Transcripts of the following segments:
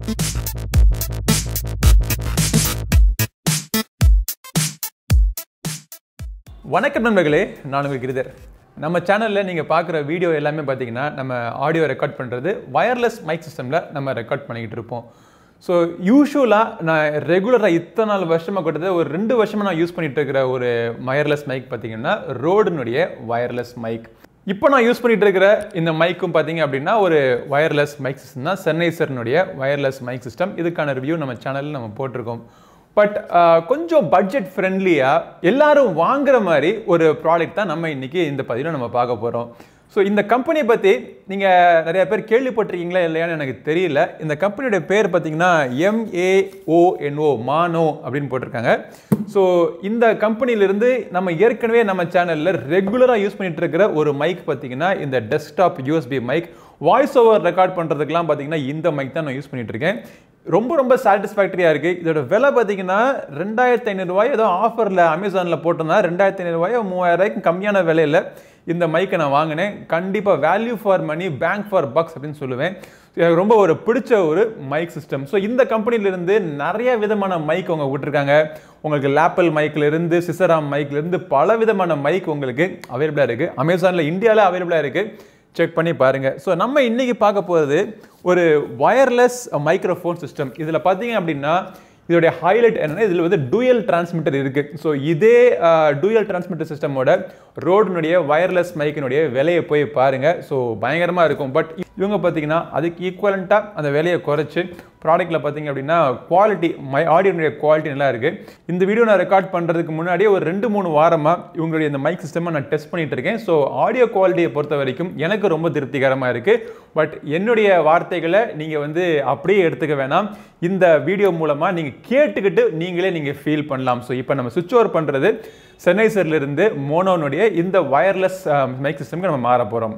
வணக்கம் நண்பர்களே நான் உங்கள் கிரிதர் நம்ம சேனலில் நீங்கள் பார்க்குற வீடியோ எல்லாமே பார்த்தீங்கன்னா நம்ம ஆடியோ ரெக்கார்ட் பண்ணுறது வயர்லெஸ் மைக் சிஸ்டமில் நம்ம ரெக்கார்ட் பண்ணிக்கிட்டு இருப்போம் ஸோ யூஷுவலாக நான் ரெகுலராக இத்தனை நாலு வருஷமாக கிட்டத்தட்ட ஒரு ரெண்டு வருஷமாக நான் யூஸ் பண்ணிட்டு இருக்கிற ஒரு வயர்லெஸ் மைக் பார்த்தீங்கன்னா ரோடுனுடைய வயர்லெஸ் மைக் இப்போ நான் யூஸ் பண்ணிட்டு இருக்கிற இந்த மைக்கும் பார்த்தீங்க அப்படின்னா ஒரு வயர்லெஸ் மைக் சிஸ்டம் தான் சென்னைசர்னுடைய வயர்லெஸ் மைக் சிஸ்டம் இதுக்கான ரிவ்யூ நம்ம சேனலில் நம்ம போட்டிருக்கோம் பட் கொஞ்சம் பட்ஜெட் ஃப்ரெண்ட்லியாக எல்லாரும் வாங்குற மாதிரி ஒரு ப்ராடக்ட் தான் நம்ம இன்னைக்கு இந்த பதிவில் நம்ம பார்க்க போகிறோம் ஸோ இந்த கம்பெனியை பற்றி நீங்கள் நிறைய பேர் கேள்விப்பட்டிருக்கீங்களா இல்லையான்னு எனக்கு தெரியல இந்த கம்பெனியோட பேர் பார்த்தீங்கன்னா எம்ஏஓஎன்ஓ மானோ அப்படின்னு போட்டிருக்காங்க ஸோ இந்த கம்பெனியிலிருந்து நம்ம ஏற்கனவே நம்ம சேனலில் ரெகுலராக யூஸ் பண்ணிட்டு இருக்கிற ஒரு மைக் பார்த்தீங்கன்னா இந்த desktop USB mic voice over record பண்ணுறதுக்கெலாம் பார்த்தீங்கன்னா இந்த மைக் தான் நான் யூஸ் பண்ணிட்டு இருக்கேன் ரொம்ப ரொம்ப சாட்டிஸ்ஃபேக்டரியாக இருக்குது இதோட விலை பார்த்தீங்கன்னா ரெண்டாயிரத்தி ஐநூறுரூவாய் ஏதோ ஆஃபரில் அமேசானில் போட்டிருந்தா ரெண்டாயிரத்தி ஐநூறுரூவாயோ மூவாயிரம் ரூபாய்க்கு கம்மியான விலையில் இந்த மைக்கை நான் வாங்கினேன் கண்டிப்பாக value for money bang for bucks அப்படின்னு சொல்லுவேன் எனக்கு ரொம்ப ஒரு பிடிச்ச ஒரு மைக் சிஸ்டம் ஸோ இந்த கம்பெனிலேருந்து நிறைய விதமான மைக் அவங்க விட்டுருக்காங்க உங்களுக்கு லேப்பல் மைக்ல இருந்து சிசராம் மைக்ல இருந்து பல விதமான மைக் உங்களுக்கு அவைலபிளாக இருக்குது அமேசானில் இந்தியாவில் அவைலபிளாக இருக்குது செக் பண்ணி பாருங்க ஸோ நம்ம இன்னைக்கு பார்க்க போகிறது ஒரு வயர்லெஸ் மைக்ரோஃபோன் சிஸ்டம் இதில் பார்த்தீங்க அப்படின்னா இதோடைய ஹைலைட் என்னன்னா இதில் வந்து டூயல் டிரான்ஸ்மிட்டர் இருக்குது ஸோ இதே டூயல் டிரான்ஸ்மிட்டர் சிஸ்டமோட ரோடுனுடைய வயர்லெஸ் மைக்கினுடைய விலையை போய் பாருங்கள் ஸோ பயங்கரமாக இருக்கும் பட் இவங்க பார்த்தீங்கன்னா அதுக்கு ஈக்குவலண்ட்டாக அந்த விலையை குறைச்சி ப்ராடக்ட்டில் பார்த்தீங்க அப்படின்னா குவாலிட்டி மை ஆடியோனுடைய குவாலிட்டி நல்லா இருக்குது இந்த வீடியோ நான் ரெக்கார்ட் பண்ணுறதுக்கு முன்னாடியே ஒரு ரெண்டு மூணு வாரமாக இவங்களுடைய இந்த மைக் சிஸ்டமை நான் டெஸ்ட் பண்ணிட்டு இருக்கேன் ஸோ ஆடியோ குவாலிட்டியை பொறுத்த வரைக்கும் எனக்கு ரொம்ப திருப்திகரமாக இருக்குது பட் என்னுடைய வார்த்தைகளை நீங்கள் வந்து அப்படியே எடுத்துக்க வேணாம் இந்த வீடியோ மூலமாக நீங்கள் கேட்டுக்கிட்டு நீங்களே நீங்கள் ஃபீல் பண்ணலாம் ஸோ இப்போ நம்ம சுவிட்ச் ஓவர் பண்ணுறது சென்னைசர்லேருந்து மோனோனுடைய இந்த வயர்லெஸ் மைக் சிஸ்டம்க்கு நம்ம மாற போகிறோம்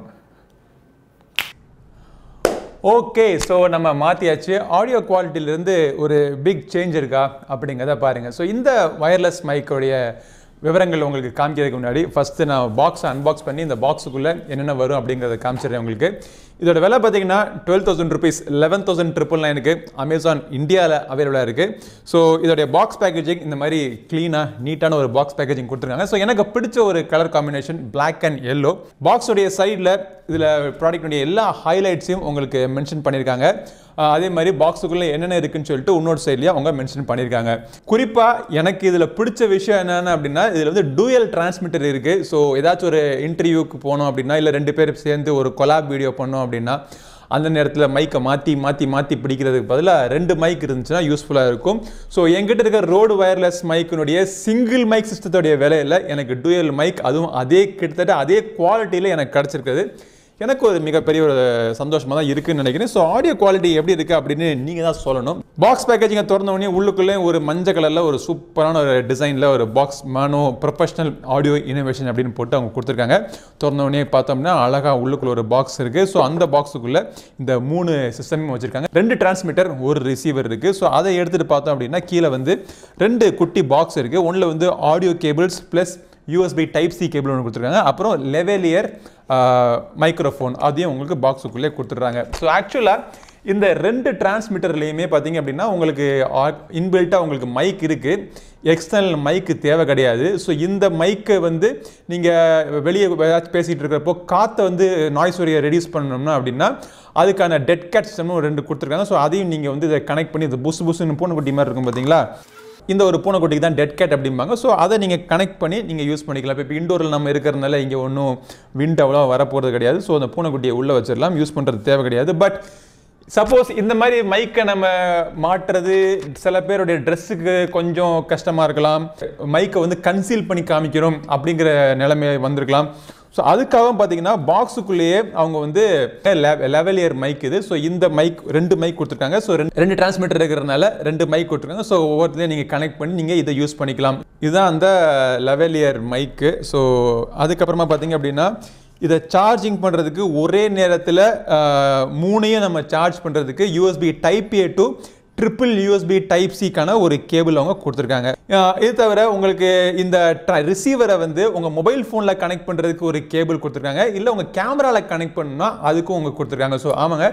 ஓகே ஸோ நம்ம மாற்றியாச்சு ஆடியோ குவாலிட்டியிலேருந்து ஒரு பிக் சேஞ்ச் இருக்கா அப்படிங்கிறத பாருங்கள் ஸோ இந்த வயர்லெஸ் மைக்கோடைய விவரங்கள் உங்களுக்கு காமிக்கிறதுக்கு முன்னாடி ஃபஸ்ட்டு நான் பாக்ஸை அன்பாக்ஸ் பண்ணி இந்த பாக்ஸுக்குள்ளே என்னென்ன வரும் அப்படிங்கிறத காமிச்சிடுறேன் உங்களுக்கு இதோட விலை பார்த்தீங்கன்னா twelve thousand rupees eleven thousand triple நைனுக்கு அமேசான் இந்தியாவில் அவைலபிளாக இருக்குது ஸோ இதோடைய பாக்ஸ் பேக்கேஜிங் இந்த மாதிரி க்ளீனாக நீட்டான ஒரு பாக்ஸ் பேக்கேஜிங் கொடுத்துருக்காங்க ஸோ எனக்கு பிடிச்ச ஒரு colour combination black and yellow பாக்ஸோடைய சைடில் இதில் ப்ராடக்ட்டுடைய எல்லா ஹைலைட்ஸையும் உங்களுக்கு மென்ஷன் பண்ணியிருக்காங்க அதே மாதிரி பாக்ஸுக்குள்ளே என்னென்ன இருக்குன்னு சொல்லிட்டு இன்னொரு சைட்லேயே அவங்க மென்ஷன் பண்ணியிருக்காங்க குறிப்பாக எனக்கு இதில் பிடிச்ச விஷயம் என்னென்ன அப்படின்னா இதில் வந்து டூயல் டிரான்ஸ்மிட்டர் இருக்குது ஸோ ஏதாச்சும் ஒரு இன்டர்வியூக்கு போனோம் அப்படின்னா இல்லை ரெண்டு பேர் சேர்ந்து ஒரு கொலாப் வீடியோ பண்ணோம் அப்படின்னா அந்த நேரத்தில் மைக்கை மாற்றி மாற்றி மாற்றி பிடிக்கிறதுக்கு பதிலாக ரெண்டு மைக் இருந்துச்சுன்னா யூஸ்ஃபுல்லாக இருக்கும் ஸோ எங்கிட்ட இருக்கிற ரோடு வயர்லெஸ் மைக்கினுடைய சிங்கிள் மைக் சிஸ்டத்தோடைய விலையில் எனக்கு டூயல் மைக் அதுவும் அதே கிட்டத்தட்ட அதே குவாலிட்டியில் எனக்கு கிடச்சிருக்குது எனக்கு ஒரு மிகப்பெரிய ஒரு சந்தோஷமாக தான் இருக்குன்னு நினைக்கிறேன் ஸோ ஆடியோ குவாலிட்டி எப்படி இருக்குது அப்படின்னு நீங்கள் தான் சொல்லணும் பாக்ஸ் பேக்கேஜிங்கை திறந்த உடனே உள்ளுக்குள்ளே ஒரு மஞ்சள் கலரில் ஒரு சூப்பரான ஒரு டிசைனில் ஒரு box Maono professional audio innovation அப்படின்னு போட்டு அவங்க கொடுத்துருக்காங்க திறந்த உடனே பார்த்தோம்னா அழகாக உள்ளுக்குள்ள ஒரு பாக்ஸ் இருக்குது ஸோ அந்த பாக்ஸுக்குள்ளே இந்த மூணு சிஸ்டமும் வச்சுருக்காங்க ரெண்டு டிரான்ஸ்மிட்டர் ஒரு ரிசீவர் இருக்குது ஸோ அதை எடுத்துகிட்டு பார்த்தோம் அப்படின்னா கீழே வந்து ரெண்டு குட்டி பாக்ஸ் இருக்குது ஒன்றில் வந்து audio cables plus USB type C cable ஒன்று கொடுத்துருக்காங்க அப்புறம் லெவலியர் மைக்ரோஃபோன் அதையும் உங்களுக்கு பாக்ஸுக்குள்ளே கொடுத்துட்றாங்க ஸோ ஆக்சுவலாக இந்த ரெண்டு டிரான்ஸ்மிட்டர்லேயுமே பார்த்தீங்க அப்படின்னா உங்களுக்கு இன்பில்ட்டாக உங்களுக்கு மைக் இருக்குது எக்ஸ்டர்னல் மைக்கு தேவை கிடையாது ஸோ இந்த மைக்கை வந்து நீங்கள் வெளியே பேசிகிட்டு இருக்கிறப்போ காற்றை வந்து நாய்ஸ் வரியை ரெடியூஸ் பண்ணணும்னா அப்படின்னா அதுக்கான டெட் கேட் சிஸ்டம்னு ஒரு ரெண்டு கொடுத்துருக்காங்க ஸோ அதையும் நீங்கள் வந்து இதை கனெக்ட் பண்ணி இது புசு புசுன்னு பூனைக்குட்டி மாதிரி இருக்கும் பார்த்தீங்களா இந்த ஒரு பூனைக்குட்டிக்கு தான் டெட் கேட் அப்படிம்பாங்க ஸோ அதை நீங்கள் கனெக்ட் பண்ணி நீங்கள் யூஸ் பண்ணிக்கலாம் இப்போ இண்டோரில் நம்ம இருக்கிறதுனால இங்கே ஒன்றும் விண்ட் அவ்வளோ வரப்போகிறது கிடையாது ஸோ அந்த பூனைக்குட்டியை உள்ளே வச்சிடலாம் யூஸ் பண்ணுறது தேவை கிடையாது பட் சப்போஸ் இந்த மாதிரி மைக்கை நம்ம மாட்டுறது சில பேருடைய ட்ரெஸ்ஸுக்கு கொஞ்சம் கஷ்டமாக இருக்கலாம் மைக்கை வந்து கன்சீல் பண்ணி காமிக்கிறோம் அப்படிங்கிற நிலைமை வந்திருக்கலாம் ஸோ அதுக்காக பார்த்தீங்கன்னா பாக்ஸுக்குள்ளேயே அவங்க வந்து லெவலியர் மைக் இது ஸோ இந்த மைக் ரெண்டு மைக் கொடுத்துருக்காங்க ஸோ ரெண்டு ரெண்டு டிரான்ஸ்மிட்டர் இருக்கிறதுனால ரெண்டு மைக் கொடுத்துருக்காங்க ஸோ ஒவ்வொருத்தையும் நீங்கள் கனெக்ட் பண்ணி நீங்கள் இதை யூஸ் பண்ணிக்கலாம் இதுதான் அந்த லெவலியர் மைக்கு ஸோ அதுக்கப்புறமா பார்த்தீங்க அப்படின்னா இதை சார்ஜிங் பண்ணுறதுக்கு ஒரே நேரத்தில் மூணையும் நம்ம சார்ஜ் பண்ணுறதுக்கு USB type A to triple USB type சிக்கான ஒரு கேபிள் அவங்க கொடுத்துருக்காங்க அஹ் இது தவிர உங்களுக்கு இந்த ரிசீவரை வந்து உங்கள் மொபைல் ஃபோனில் கனெக்ட் பண்ணுறதுக்கு ஒரு கேபிள் கொடுத்துருக்காங்க இல்லை உங்கள் கேமராவில் கனெக்ட் பண்ணணும்னா அதுக்கும் உங்களுக்கு கொடுத்துருக்காங்க ஸோ ஆமாங்க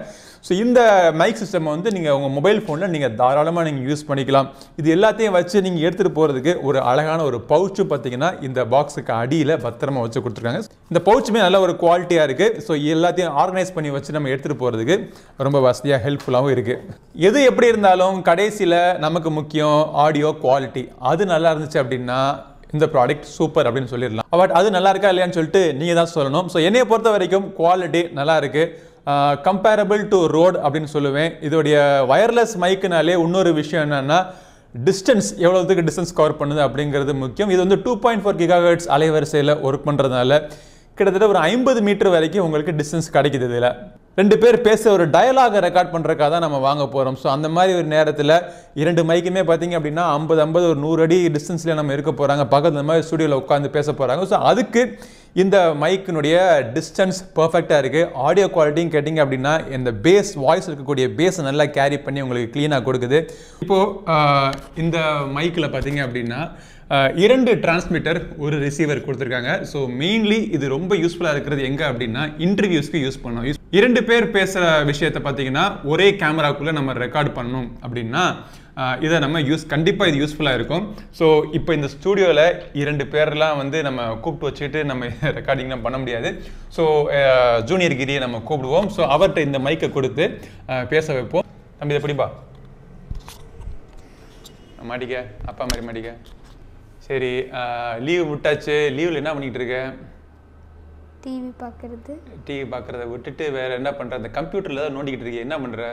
ஸோ இந்த மைக் சிஸ்டம் வந்து நீங்கள் உங்கள் மொபைல் ஃபோனில் நீங்கள் தாராளமாக நீங்கள் யூஸ் பண்ணிக்கலாம் இது எல்லாத்தையும் வச்சு நீங்கள் எடுத்துகிட்டு போகிறதுக்கு ஒரு அழகான ஒரு பவுச்சு பார்த்தீங்கன்னா இந்த பாக்ஸுக்கு அடியில் பத்திரமா வச்சு கொடுத்துருக்காங்க இந்த பவுச்சுமே நல்ல ஒரு குவாலிட்டியாக இருக்குது ஸோ எல்லாத்தையும் ஆர்கனைஸ் பண்ணி வச்சு நம்ம எடுத்துகிட்டு போகிறதுக்கு ரொம்ப வசதியாக ஹெல்ப்ஃபுல்லாகவும் இருக்குது எது எப்படி இருந்தாலும் கடைசியில் நமக்கு முக்கியம் ஆடியோ குவாலிட்டி அது நல்லா இருந்துச்சு அப்படின்னா இந்த ப்ராடக்ட் சூப்பர் அப்படின்னு சொல்லிடலாம் பட் அது நல்லா இருக்கா இல்லையான்னு சொல்லிட்டு நீங்கள் தான் சொல்லணும் ஸோ என்னைய பொறுத்த வரைக்கும் குவாலிட்டி நல்லா இருக்கு கம்பேரபிள் டு ரோட் அப்படின்னு சொல்லுவேன் இதோடைய வயர்லெஸ் மைக்குனாலே இன்னொரு விஷயம் என்னன்னா டிஸ்டன்ஸ் எவ்வளோத்துக்கு டிஸ்டன்ஸ் கவர் பண்ணுது அப்படிங்கிறது முக்கியம் இது வந்து டூ பாயிண்ட் ஃபோர் கிகாஹெட்ஸ் அலைவரிசையில் ஒர்க் பண்ணுறதுனால கிட்டத்தட்ட ஒரு ஐம்பது மீட்டர் வரைக்கும் உங்களுக்கு டிஸ்டன்ஸ் கிடைக்குது இதில் ரெண்டு பேர் பேச ஒரு டயலாக ரெக்கார்ட் பண்ணுறக்காக தான் நம்ம வாங்க போகிறோம் ஸோ அந்த மாதிரி ஒரு நேரத்தில் இரண்டு மைக்குமே பார்த்தீங்க அப்படின்னா ஐம்பது ஐம்பது ஒரு நூறு அடி டிஸ்டன்ஸில் நம்ம இருக்க போகிறாங்க பக்கத்தில் இந்த மாதிரி ஸ்டுடியோவில் உட்காந்து பேச போகிறாங்க ஸோ அதுக்கு இந்த மைக்கினுடைய டிஸ்டன்ஸ் பர்ஃபெக்டாக இருக்குது ஆடியோ குவாலிட்டியும் கேட்டிங்க அப்படின்னா இந்த பேஸ் வாய்ஸ் இருக்கக்கூடிய பேஸை நல்லா கேரி பண்ணி உங்களுக்கு க்ளீனாக கொடுக்குது இப்போது இந்த மைக்கில் பார்த்தீங்க அப்படின்னா அஹ், இரண்டு டிரான்ஸ்மிட்டர் ஒரு ரிசீவர் கொடுத்துருக்காங்க ஸோ மெயின்லி இது ரொம்ப யூஸ்ஃபுல்லாக இருக்கிறது எங்கே அப்படின்னா இன்டர்வியூஸ்க்கு யூஸ் பண்ணோம் யூஸ் இரண்டு பேர் பேசுகிற விஷயத்தை பார்த்தீங்கன்னா ஒரே கேமராக்குள்ளே நம்ம ரெக்கார்ட் பண்ணணும் அப்படின்னா அஹ், இதை நம்ம யூஸ் கண்டிப்பாக இது யூஸ்ஃபுல்லாக இருக்கும் ஸோ இப்போ இந்த ஸ்டூடியோவில் இரண்டு பேர்லாம் வந்து நம்ம கூப்பிட்டு வச்சுட்டு நம்ம ரெக்கார்டிங்லாம் பண்ண முடியாது ஸோ ஜூனியர் கிரியை நம்ம கூப்பிடுவோம் ஸோ அவர்கிட்ட இந்த மைக்கை கொடுத்து அஹ், பேச வைப்போம் தம்பி இதை பிடிப்பா மாட்டிக்க அப்பா மாதிரி மாட்டிக்க சரி லீவ் விட்டாச்சு லீவில் என்ன பண்ணிக்கிட்டு இருக்க டிவி பார்க்குறது டிவி பார்க்குறத விட்டுட்டு வேற என்ன பண்ணுற அந்த கம்ப்யூட்டரில் தான் நோண்டிக்கிட்டு இருக்கிய என்ன பண்ணுற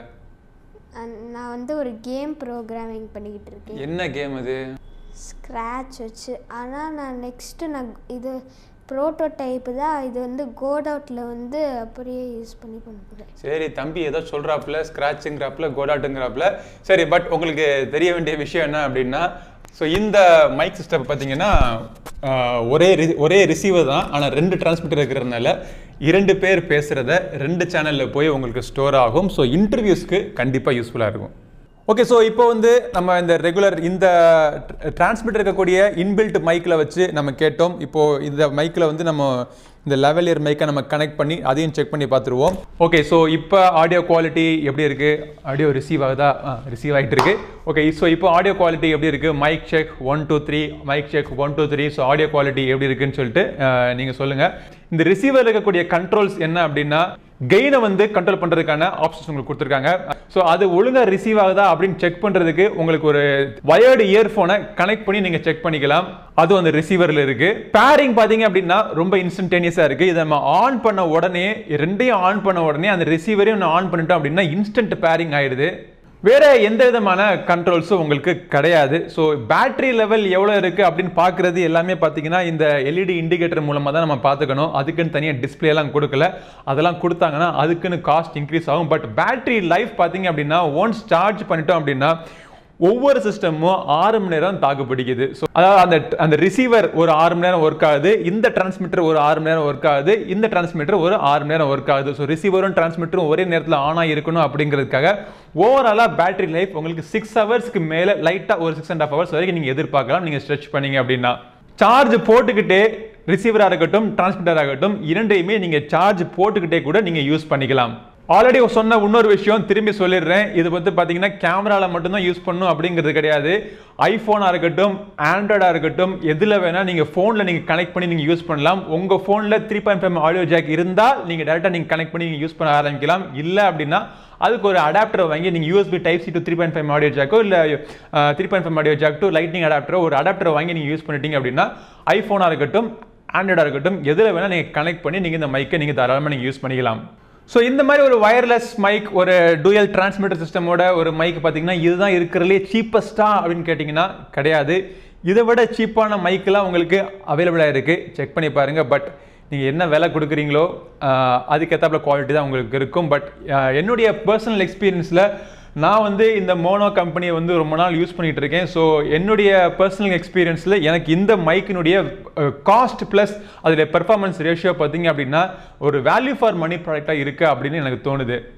நான் வந்து ஒரு கேம் ப்ரோக்ராமிங் பண்ணிக்கிட்டு இருக்கேன் என்ன கேம் அது ஸ்க்ராட்ச் வச்சு ஆனால் நான் நெக்ஸ்ட்டு நான் இது ப்ரோட்டோடைப்பு தான் இது வந்து கோட் அவுட்டில் வந்து அப்படியே யூஸ் பண்ணி பண்ண போகிறேன் சரி தம்பி ஏதோ சொல்கிறாப்புல ஸ்க்ராட்சுங்கிறாப்புல கோடாட்டுங்கிறாப்புல சரி பட் உங்களுக்கு தெரிய வேண்டிய விஷயம் என்ன அப்படின்னா ஸோ இந்த மைக் சிஸ்டம் பார்த்தீங்கன்னா ஆஹ், ஒரே ரி- ஒரே ரிசீவர் தான் ஆனால் ரெண்டு டிரான்ஸ்மிட்டர் இருக்கிறதுனால இரண்டு பேர் பேசுகிறத ரெண்டு சேனலில் போய் உங்களுக்கு ஸ்டோர் ஆகும் ஸோ இன்டர்வியூஸ்க்கு கண்டிப்பாக யூஸ்ஃபுல்லாக இருக்கும் ஓகே ஸோ இப்போ வந்து நம்ம இந்த ரெகுலர் இந்த டிரான்ஸ்மிட்டர் இருக்கக்கூடிய இன்பில்ட் மைக்கில் வச்சு நம்ம கேட்டோம் இப்போ இந்த மைக்கில் வந்து நம்ம இந்த லெவல் இயர் மைக்கை நம்ம கனெக்ட் பண்ணி அதையும் செக் பண்ணி பார்த்துருவோம் ஓகே ஸோ இப்போ ஆடியோ குவாலிட்டி எப்படி இருக்கு ஆடியோ ரிசீவ் ஆகுதா ரிசீவ் ஆகிட்டு இருக்கு ஓகே ஸோ இப்போ ஆடியோ குவாலிட்டி எப்படி இருக்கு mic check one two three mic check one two three so audio quality எப்படி இருக்குன்னு சொல்லிட்டு அஹ், நீங்க சொல்லுங்க இந்த ரிசீவர் இருக்கக்கூடிய கண்ட்ரோல்ஸ் என்ன அப்படின்னா கெயினை வந்து கண்ட்ரோல் பண்றதுக்கான ஆப்ஷன்ஸ் உங்களுக்கு கொடுத்துருக்காங்க ஸோ அது ஒழுங்கா ரிசீவ் ஆகுதா அப்படின்னு செக் பண்றதுக்கு உங்களுக்கு ஒரு வயர்டு இயர்ஃபோனை கனெக்ட் பண்ணி நீங்க செக் பண்ணிக்கலாம் அது அந்த ரிசீவர்ல இருக்கு பேரிங் பாத்தீங்க அப்படின்னா ரொம்ப இன்ஸ்டன்டேனியஸா இருக்கு இதை நம்ம ஆன் பண்ண உடனே ரெண்டையும் ஆன் பண்ண உடனே அந்த ரிசீவரையும் நான் ஆன் பண்ணிட்டோம் அப்படின்னா இன்ஸ்டன்ட் பேரிங் ஆயிடுது வேற எந்த விதமான கண்ட்ரோல்ஸும் உங்களுக்கு கிடையாது ஸோ பேட்டரி லெவல் எவ்வளோ இருக்கு அப்படின்னு பார்க்குறது எல்லாமே பார்த்தீங்கன்னா இந்த எல்இடி இண்டிகேட்டர் மூலமாக தான் நம்ம பார்த்துக்கணும் அதுக்குன்னு தனியாக டிஸ்பிளே எல்லாம் கொடுக்கல அதெல்லாம் கொடுத்தாங்கன்னா அதுக்குன்னு காஸ்ட் இன்க்ரீஸ் ஆகும் பட் பேட்டரி லைஃப் பார்த்தீங்க அப்படின்னா ஒன்ஸ் சார்ஜ் பண்ணிட்டோம் அப்படின்னா ஒவ்வொரு சிஸ்டமும் ஆறு மணி நேரம் தாக்கு பிடிக்குது ஸோ அதாவது அந்த அந்த ரிசீவர் ஒரு ஆறு மணி நேரம் ஒர்க் ஆகுது இந்த டிரான்ஸ்மிட்டர் ஒரு ஆறு மணி நேரம் ஒர்க் ஆகுது இந்த டிரான்ஸ்மிட்டர் ஒரு ஆறு மணி நேரம் ஒர்க் ஆகுது ஸோ ரிசீவரும் டிரான்ஸ்மிட்டரும் ஒரே நேரத்தில் ஆன் இருக்கணும் அப்படிங்கிறதுக்காக ஓவராலாக பேட்டரி லைஃப் உங்களுக்கு சிக்ஸ் ஹவர்ஸ்க்கு மேலே லைட்டாக ஒரு சிக்ஸ் அண்ட் ஹாஃப் ஹவர்ஸ் வரைக்கும் நீங்கள் எதிர்பார்க்கலாம் நீங்கள் ஸ்ட்ரெச் பண்ணீங்க அப்படின்னா சார்ஜ் போட்டுக்கிட்டே ரிசீவராக இருக்கட்டும் டிரான்ஸ்மிட்டராக இருக்கட்டும் இரண்டையுமே நீங்கள் சார்ஜ் போட்டுக்கிட்டே கூட நீங்கள் யூஸ் பண்ணிக்கலாம் ஆல்ரெடி சொன்ன இன்னொரு விஷயம் திரும்பி சொல்லிடுறேன் இது வந்து பார்த்தீங்கன்னா கேமராவில் மட்டும்தான் யூஸ் பண்ணும் அப்படிங்கிறது கிடையாது ஐஃபோனாக இருக்கட்டும் ஆண்ட்ராய்டாக இருக்கட்டும் எதில் வேணால் நீங்கள் ஃபோனில் நீங்கள் கனெக்ட் பண்ணி நீங்கள் யூஸ் பண்ணலாம் உங்கள் ஃபோனில் three point five audio jack இருந்தால் நீங்கள் டேரெக்டாக நீங்கள் கனெக்ட் பண்ணி நீங்கள் யூஸ் பண்ண ஆரம்பிக்கலாம் இல்லை அப்படின்னா அதுக்கு ஒரு அடாப்டர் வாங்கி நீங்கள் USB type C to three point five audio ஜாக்கோ இல்லை three point five audio jack to lightning அடாப்டரோ ஒரு அடாப்டர் வாங்கி நீங்கள் யூஸ் பண்ணிட்டீங்க அப்படின்னா ஐஃபோனாக இருக்கட்டும் ஆண்ட்ராய்டாக இருக்கட்டும் எதில் வேணால் நீங்கள் கனெக்ட் பண்ணி நீங்கள் இந்த மைக்கை நீங்கள் தாராளமாக நீங்கள் யூஸ் பண்ணிக்கலாம் ஸோ இந்த மாதிரி ஒரு வயர்லெஸ் மைக் ஒரு டூயல் டிரான்ஸ்மிட்டர் சிஸ்டமோட ஒரு மைக் பார்த்தீங்கன்னா இதுதான் இருக்கிறதுலே சீப்பஸ்டா அப்படின்னு கேட்டிங்கன்னா கிடையாது இதை விட சீப்பான மைக்கெல்லாம் உங்களுக்கு அவைலபிளாக இருக்குது செக் பண்ணி பாருங்கள் பட் நீங்கள் என்ன விலை கொடுக்குறீங்களோ ஆஹ், அதுக்கேற்றாப்புல குவாலிட்டி தான் உங்களுக்கு இருக்கும் பட் என்னுடைய பர்சனல் எக்ஸ்பீரியன்ஸில் நான் வந்து இந்த மோனோ கம்பெனியை வந்து ரொம்ப நாள் யூஸ் பண்ணிட்டு இருக்கேன் ஸோ என்னுடைய பர்சனல் எக்ஸ்பீரியன்ஸில் எனக்கு இந்த மைக்கினுடைய காஸ்ட் ப்ளஸ் அதில் பெர்ஃபார்மன்ஸ் ரேஷியோ பார்த்தீங்க அப்படின்னா ஒரு வேல்யூ ஃபார் மணி ப்ராடக்டாக இருக்குது அப்படின்னு எனக்கு தோணுது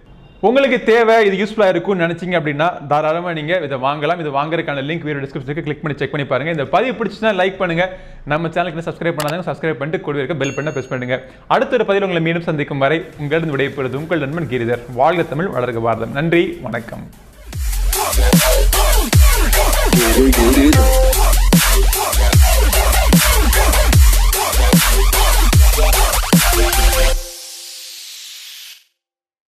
உங்களுக்கு தேவை இது யூஸ்ஃபுல்லாக இருக்கும்னு நினைச்சீங்க அப்படின்னா தாராளமாக நீங்கள் இதை வாங்கலாம் இது வாங்குறதுக்கான லிங்க் வீடியோ டிஸ்கிரிப்ஷனுக்கு கிளிக் பண்ணி செக் பண்ணி பாருங்க இந்த பதிவு பிடிச்சுன்னா லைக் பண்ணுங்க நம்ம சேனலுக்கு சப்ஸ்கிரைப் பண்ணாதவங்க சப்ஸ்கிரைப் பண்ணிட்டு கூட இருக்க பெல் பண்ண ப்ரெஸ் பண்ணுங்க அடுத்த ஒரு பதிவில் உங்களை மீண்டும் சந்திக்கும் வரை உங்களிடம் விடைபெறுவது உங்கள் நண்பன் கிரிதர் வாழ்க தமிழ் வளர்க பாரதம் நன்றி வணக்கம் Get it, get it.